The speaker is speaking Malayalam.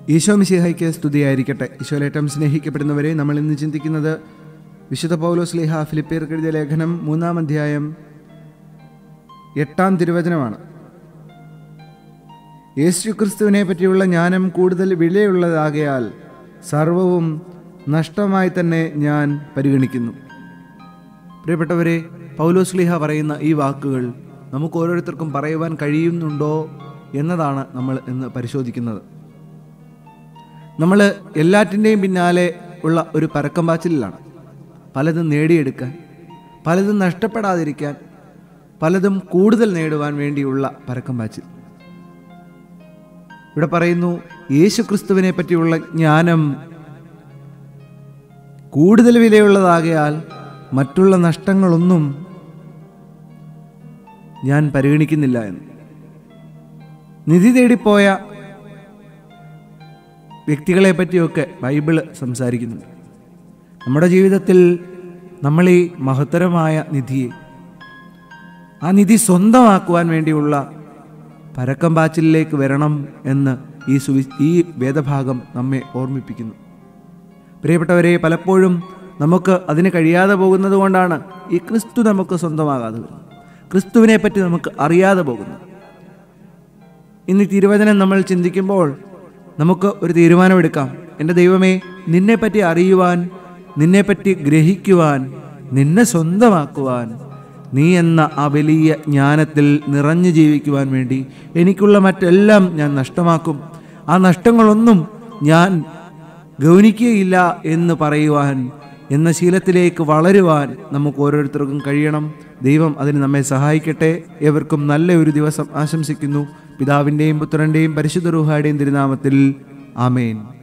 ഈശോ മിശിഹായ്ക്ക് സ്തുതിയായിരിക്കട്ടെ ഈശോലേറ്റം സ്നേഹിക്കപ്പെടുന്നവരെ നമ്മൾ ഇന്ന് ചിന്തിക്കുന്നത് വിശുദ്ധ പൗലോസ് ലിഹ ഫിലിപ്പിയർക്ക് എഴുതിയ ലേഖനം മൂന്നാം അധ്യായം എട്ടാം തിരുവചനമാണ് യേശു ക്രിസ്തുവിനെ പറ്റിയുള്ള ജ്ഞാനം കൂടുതൽ വിലയുള്ളതാകയാൽ സർവവും നഷ്ടമായി തന്നെ ഞാൻ പരിഗണിക്കുന്നു പ്രിയപ്പെട്ടവരെ പൗലോസ് ലിഹ പറയുന്ന ഈ വാക്കുകൾ നമുക്ക് ഓരോരുത്തർക്കും പറയുവാൻ കഴിയുന്നുണ്ടോ എന്നതാണ് നമ്മൾ ഇന്ന് പരിശോധിക്കുന്നത് നമ്മൾ എല്ലാറ്റിൻ്റെയും പിന്നാലെ ഉള്ള ഒരു പരക്കം പാച്ചിലാണ് പലതും നേടിയെടുക്കാൻ പലതും നഷ്ടപ്പെടാതിരിക്കാൻ പലതും കൂടുതൽ നേടുവാൻ വേണ്ടിയുള്ള പരക്കം പാച്ചിൽ ഇവിടെ പറയുന്നു യേശു ക്രിസ്തുവിനെ പറ്റിയുള്ള ജ്ഞാനം കൂടുതൽ വിലയുള്ളതാകയാൽ മറ്റുള്ള നഷ്ടങ്ങളൊന്നും ഞാൻ പരിഗണിക്കുന്നില്ല എന്ന് നിധി തേടിപ്പോയ വ്യക്തികളെ പറ്റിയൊക്കെ ബൈബിള് സംസാരിക്കുന്നുണ്ട് നമ്മുടെ ജീവിതത്തിൽ നമ്മൾ ഈ മഹത്തരമായ നിധിയെ ആ നിധി സ്വന്തമാക്കുവാൻ വേണ്ടിയുള്ള പരക്കം പാച്ചിലേക്ക് വരണം എന്ന് ഈ സുവി ഈ വേദഭാഗം നമ്മെ ഓർമ്മിപ്പിക്കുന്നു പ്രിയപ്പെട്ടവരെ പലപ്പോഴും നമുക്ക് അതിന് കഴിയാതെ പോകുന്നത് കൊണ്ടാണ് ഈ ക്രിസ്തു നമുക്ക് സ്വന്തമാകാതെ വരുന്നത് ക്രിസ്തുവിനെ പറ്റി നമുക്ക് അറിയാതെ പോകുന്നു ഇന്ന് ഈ തിരുവചനം നമ്മൾ ചിന്തിക്കുമ്പോൾ നമുക്ക് ഒരു തീരുമാനമെടുക്കാം എൻ്റെ ദൈവമേ നിന്നെപ്പറ്റി അറിയുവാൻ നിന്നെപ്പറ്റി ഗ്രഹിക്കുവാൻ നിന്നെ സ്വന്തമാക്കുവാൻ നീ എന്ന ആ വലിയ ജ്ഞാനത്തിൽ നിറഞ്ഞു ജീവിക്കുവാൻ വേണ്ടി എനിക്കുള്ള മറ്റെല്ലാം ഞാൻ നഷ്ടമാക്കും ആ നഷ്ടങ്ങളൊന്നും ഞാൻ ഗൗനിക്കുകയില്ല എന്ന് പറയുവാൻ എന്ന ശീലത്തിലേക്ക് വളരുവാൻ നമുക്ക് ഓരോരുത്തർക്കും കഴിയണം ദൈവം അതിന് നമ്മെ സഹായിക്കട്ടെ ഏവർക്കും നല്ല ഒരു ദിവസം ആശംസിക്കുന്നു പിതാവിൻ്റെയും പുത്രൻ്റെയും പരിശുദ്ധ റൂഹായുടെയും തിരുനാമത്തിൽ ആമേൻ